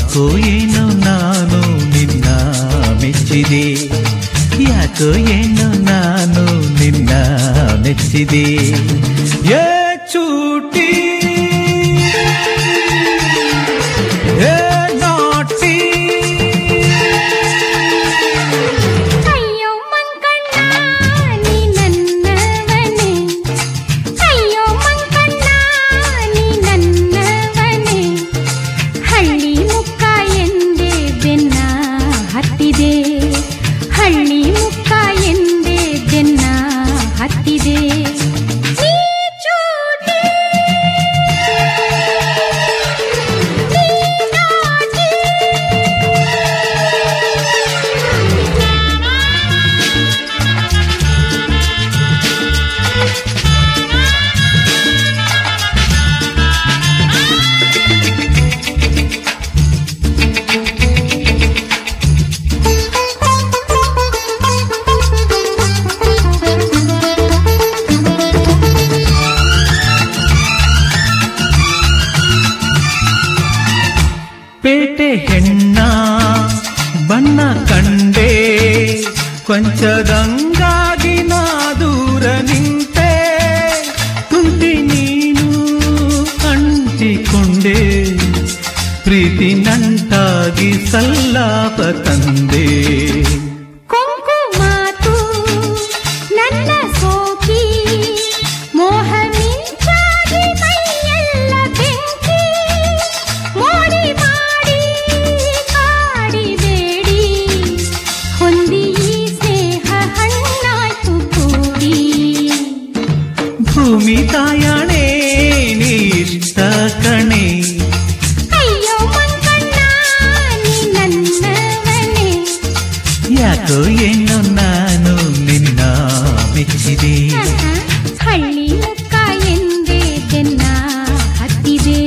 ಯಾಕೋ ಏನೋ ನಾನು ನಿನ್ನ ಮೆಚ್ಚಿದೆ ಯಾಕೋ ಏನೋ ನಾನು ನಿನ್ನ ಮೆಚ್ಚಿದೆ ಏ ಚೂಟಿ ಏ ನಾಟಿ ಅಯ್ಯೋ ಮಂಕಣ್ಣ ನೀ ನನ್ನವನೇ ಅಯ್ಯೋ ಮಂಕಣ್ಣ ನೀ ನನ್ನವನೇ ಹಳ್ಳಿ ಮುಕ್ಕ ಎಂದೇ ಬೆನ್ನ ಹತ್ತಿದೆ ಹಳ್ಳಿ ಮುಕ್ಕ ಎಂದೇ ಬೆನ್ನ ಹತ್ತಿದೆ ನೀ ಚೂಟಿ ನೀ ನಾಟಿ ಪೇಟೆ ಹೆಣ್ಣ ಬಣ್ಣ ಕಂಡೆ ಕೊಂಚದಂಗಾಗಿ ನಾ ದೂರ ನಿಂತೆ ಕುಂತಿ ನೀನು ಅಂಟಿಕೊಂಡೆ ಪ್ರೀತಿ ನಂಟಾಗಿ ಸಲ್ಲಾಪ ತಂದೆ ಕೊಂಕು ಮಾತು ನನ್ನ ಸೋಕಿ ಮೋಹ ಮಿಂಚಾಗಿ ಮೈಯೆಲ್ಲ ಬೆಂಕಿ ಮೋಡಿ ಮಾಡಿ ಕಾಡಿಬೇಡಿ ಹೊಂದಿ ಈ ಸ್ನೇಹ ಹಣ್ಣಾಯ್ತು ಕೂಡಿ ಭೂಮಿ ತಾಯಣೆ ನೀಷ್ಟ ಕಣೆ ಅಯ್ಯೋ ಮಂಕಣ್ಣ ನೀ ನನ್ನವನೇ ಯಾಕೋ ಏನೋ ನಾನು ನಿನ್ನ ಮೆಚ್ಚಿದೆ ಹಳ್ಳಿ ಮುಕ್ಕ ಎಂದೇ ಬೆನ್ನ ಹತ್ತಿದೆ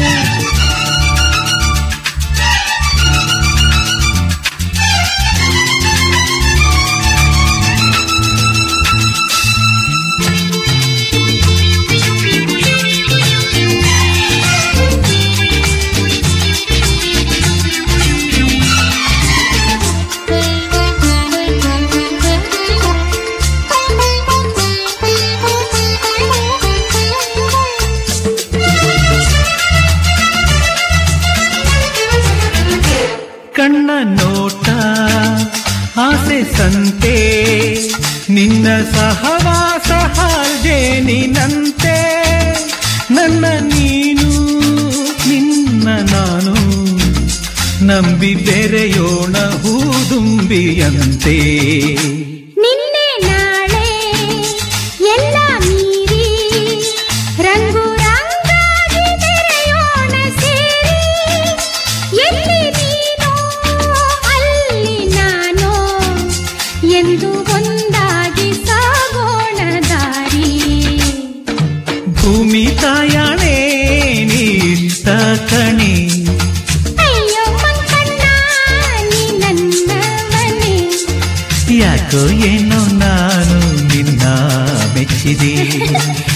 ಕಣ್ಣ ನೋಟ ಆಸೆ ಸಂತೆ ನಿನ್ನ ಸಹವಾಸ ಹಾಲ್ಜೇನಿನಂತೆ ನನ್ನ ನೀನು ನಿನ್ನ ನಾನು ನಂಬಿ ಬೆರೆಯೋಣ ಹೂದುಂಬಿಯಂತೆ ನಿನ್ನೆ ನಾಳೆ ಎಲ್ಲ ಮೀರಿ ರಂಗು ರಂಗಾಗಿ ಬೆರೆಯೋಣ ಸೇರಿ ಎಲ್ಲಿ ನೀನು ಅಲ್ಲಿ ನಾನು ಎಂದು ಒಂದಾಗಿ ಸಾಗೋಣ ದಾರಿ ಭೂಮಿ ತಾಯಣೆ ನೀಷ್ಟ ಕಣೆ ಅಯ್ಯೋ ಮಂಕಣ್ಣ ನೀ ನನ್ನವನೇ ಯಾಕೋ ಏನೋ ನಾನು ನಿನ್ನ ಮೆಚ್ಚಿದೆ